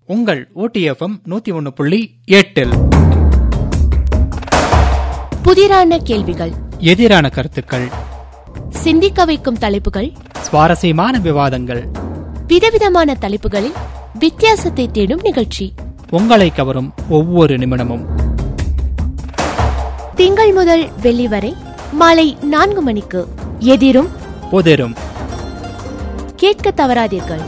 உங்கள் ஓடிஎஃப்எம் நூத்தி ஒன்னு புள்ளி எட்டில் புதிரான கேள்விகள் எதிரான கருத்துக்கள் சிந்திக்க வைக்கும் தலைப்புகள் சுவாரஸ்யமான விவாதங்கள் விதவிதமான தலைப்புகளில் வித்தியாசத்தை தேடும் நிகழ்ச்சி உங்களை கவரும் ஒவ்வொரு நிமிடமும் திங்கள் முதல் வெள்ளி வரை மாலை நான்கு மணிக்கு எதிரும் புதிரும் கேட்க தவறாதீர்கள்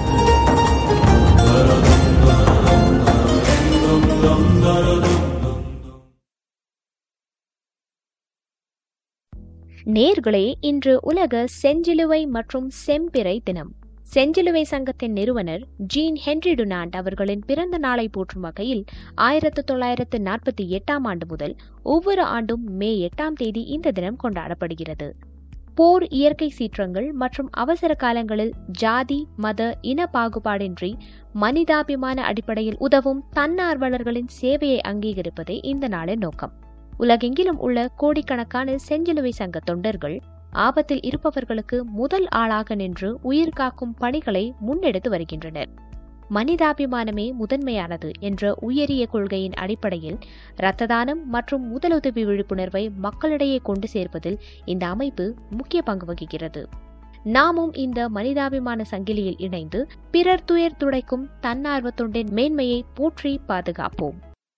நேர்களே இன்று உலக செஞ்சிலுவை மற்றும் செம்பிறை தினம் செஞ்சிலுவை சங்கத்தின் நிறுவனர் ஜீன் ஹென்றி டுனாண்ட் அவர்களின் பிறந்த நாளை போற்றும் வகையில் ஆயிரத்து தொள்ளாயிரத்து நாற்பத்தி எட்டாம் ஆண்டு முதல் ஒவ்வொரு ஆண்டும் மே எட்டாம் தேதி இந்த தினம் கொண்டாடப்படுகிறது போர் இயற்கை சீற்றங்கள் மற்றும் அவசர காலங்களில் ஜாதி மத இன பாகுபாடின்றி மனிதாபிமான அடிப்படையில் உதவும் தன்னார்வலர்களின் சேவையை அங்கீகரிப்பதே இந்த நாளின் நோக்கம் உலகெங்கிலும் உள்ள கோடிக்கணக்கான செஞ்சிலுவை சங்க தொண்டர்கள் ஆபத்தில் இருப்பவர்களுக்கு முதல் ஆளாக நின்று உயிர் காக்கும் பணிகளை முன்னெடுத்து வருகின்றனர் மனிதாபிமானமே முதன்மையானது என்ற உயரிய கொள்கையின் அடிப்படையில் இரத்த தானம் மற்றும் முதலுதவி விழிப்புணர்வை மக்களிடையே கொண்டு சேர்ப்பதில் இந்த அமைப்பு முக்கிய பங்கு வகிக்கிறது நாமும் இந்த மனிதாபிமான சங்கிலியில் இணைந்து பிறர் துயர் துடைக்கும் தன்னார்வ தொண்டின் மேன்மையை போற்றி பாதுகாப்போம்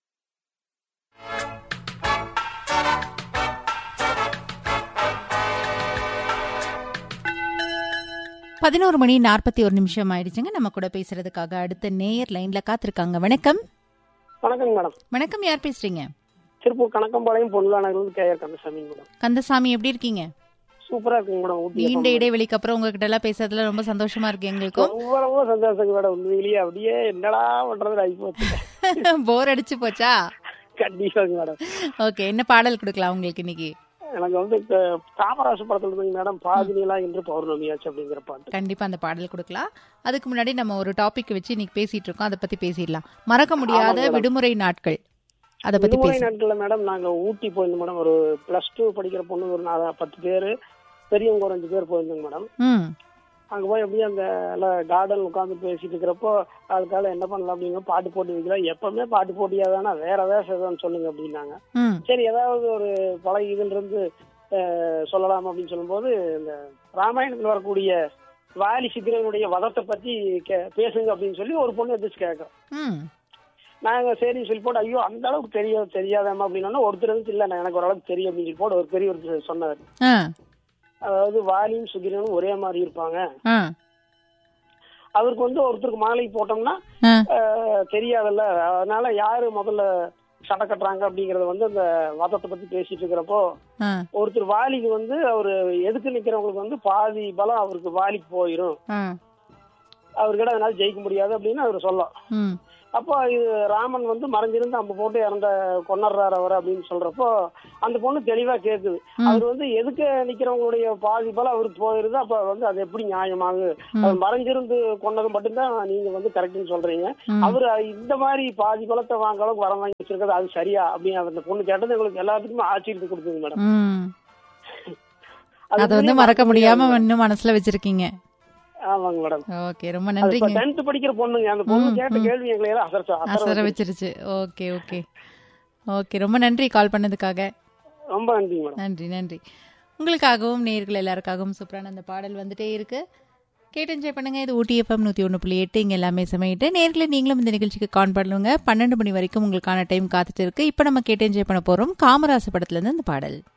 பதினோரு மணி நாற்பத்தி ஒரு நிமிஷம் ஆயிடுச்சுங்க நம்ம கூட பேசுறதுக்காக அடுத்த நேயர் லைன்ல காத்திருக்காங்க வணக்கம் வணக்கங்க மேடம் வணக்கம் யார் பேசுறீங்க திருப்பூர் கணக்கம்பாளையம் பொன்லானகர்லேருந்து கேஆர் கந்தசாமி மேடம் கந்தசாமி எப்படி இருக்கீங்க சூப்பரா இருக்குங்க மேடம் ஊட்டி நீண்ட FM. இடைவெளிக்கு அப்புறம் உங்ககிட்ட எல்லாம் பேசுறதுல ரொம்ப சந்தோஷமா இருக்கு எங்களுக்கும் ரொம்ப ரொம்ப சந்தோஷங்க மேடம் உண்மையிலேயே அப்படியே என்னடா பண்றது ஆகி போச்சு போர் அடிச்சு போச்சா கண்டிப்பாங்க மேடம் ஓகே என்ன பாடல் கொடுக்கலாம் உங்களுக்கு இன்னைக்கு எனக்கு வந்து இந்த காமராசு படத்துல இருந்துங்க மேடம் பாதினிலா இன்று பௌர்ணமியாச்சு அப்படிங்கிற பாட்டு கண்டிப்பா அந்த பாடல் கொடுக்கலாம் அதுக்கு முன்னாடி நம்ம ஒரு டாபிக் வச்சு இன்னைக்கு பேசிட்டு இருக்கோம் அதை பத்தி பேசிடலாம் மறக்க முடியாத மேடம். விடுமுறை நாட்கள் அதை பத்தி விடுமுறை பேச நாட்கள்ல மேடம் நாங்க ஊட்டி போயிருந்தோம் மேடம் ஒரு பிளஸ் டூ படிக்கிற பொண்ணு ஒரு நாலு பத்து பேரு பெரியவங்க ஒரு அஞ்சு பேர் போயிருந்தோங்க மேடம் ம் அங்க போய் அப்படியே அந்த கார்டன் உட்காந்து பேசிட்டு இருக்கிறப்போ அதுக்கால என்ன பண்ணலாம் அப்படிங்க பாட்டு போட்டி வைக்கலாம் எப்பவுமே பாட்டு போட்டியா தானே வேற ஏதாச்சும் எதாவது சொல்லுங்க அப்படின்னாங்க ம் சரி ஏதாவது ஒரு பழைய இதுல இருந்து அஹ், சொல்லலாம் அப்படின்னு சொல்லும்போது இந்த ராமாயணத்துல வரக்கூடிய வாலி சித்திரனுடைய வதத்தை பத்தி கே- பேசுங்க அப்படின்னு சொல்லி ஒரு பொண்ணு எதிர்த்து கேட்கறோம் ம் நாங்க சரி சொல்லி போட்டு ஐயோ அந்த அளவுக்கு தெரிய தெரியாதாமா அப்படின்னா ஒருத்தர் வந்து இல்ல நான் எனக்கு ஓரளவுக்கு தெரியும் அப்படின்னு சொல்லி போட்டு ஒரு பெரிய ஒரு சொன்னார் ஆ அதாவது வாலியும் சுகிரனும் ஒரே மாதிரி இருப்பாங்க ஆ அவருக்கு வந்து ஒருத்தருக்கு மாலை போட்டோம்னா ஆ அஹ், தெரியாதுல்ல அதனால யாரு முதல்ல சடை கட்டுறாங்க அப்படிங்கறத வந்து அந்த வதத்தை பத்தி பேசிட்டு இருக்கிறப்போ ஆ ஒருத்தர் வாலிக்கு வந்து அவரு எதுக்கு நிக்கிறவங்களுக்கு வந்து பாதி பலம் அவருக்கு வாலிக்கு போயிரும் ஆ அவர்கிட்ட அதனால ஜெயிக்க முடியாது அப்படின்னு அவர் சொல்லும் ம் அப்போ இது ராமன் வந்து மறைஞ்சிருந்து அம்ப போட்டு இறந்த கொன்னர்றாரு அவர் அப்படின்னு சொல்றப்போ அந்த பொண்ணு தெளிவா கேக்குது ம். அவர் வந்து எதுக்கு நிக்கிறவங்களுடைய பாதி பலம் அவருக்கு போயிருது அப்ப வந்து அது எப்படி நியாயமாகு அவர் மறைஞ்சிருந்து கொன்னது மட்டும்தான் நீங்க வந்து கரெக்ட்னு சொல்றீங்க ம். அவர் இந்த மாதிரி பாதி பலத்தை வாங்க அளவுக்கு வரம் வாங்கி வச்சிருக்கிறது அது சரியா அப்படின்னு அந்த பொண்ணு கேட்டது எங்களுக்கு எல்லாத்துக்குமே ஆச்சரியத்தை கொடுத்தது மேடம் ம் அது அதை வந்து உண்மையிலே மறக்க முடியாம முடியாது. இன்னும் மனசுல வச்சிருக்கீங்க ஆமாங்க மேடம் ஓகே ரொம்ப அது இப்ப நன்றிங்க டென்த் படிக்கிற பொண்ணுங்க அந்த பொண்ணு ம், கேட்ட ம். கேள்வி எங்களை எல்லாம் அசர அசர அசர வச்சிருச்சு ஓகே ஓகே ஓகே ரொம்ப நன்றி கால் பண்ணதுக்காக ரொம்ப நன்றிங்க மேடம் நன்றி நன்றி உங்களுக்காகவும் நேர்கள் எல்லாருக்காகவும் சூப்பரான அந்த பாடல் வந்துட்டே இருக்கு கேட்டு என்ஜாய் பண்ணுங்க இது ஊட்டி எஃப்எம் நூற்றி ஒன்று புள்ளி எட்டு இங்கே எல்லாமே சமையிட்டு நேர்களை நீங்களும் இந்த நிகழ்ச்சிக்கு கான் பண்ணுங்க பன்னெண்டு மணி வரைக்கும் உங்களுக்கான டைம் காத்துட்டு இருக்கு இப்போ நம்ம கேட்டு என்ஜாய் பண்ண போகிறோம் காமராசு படத்துலேருந்து அந்த பாடல்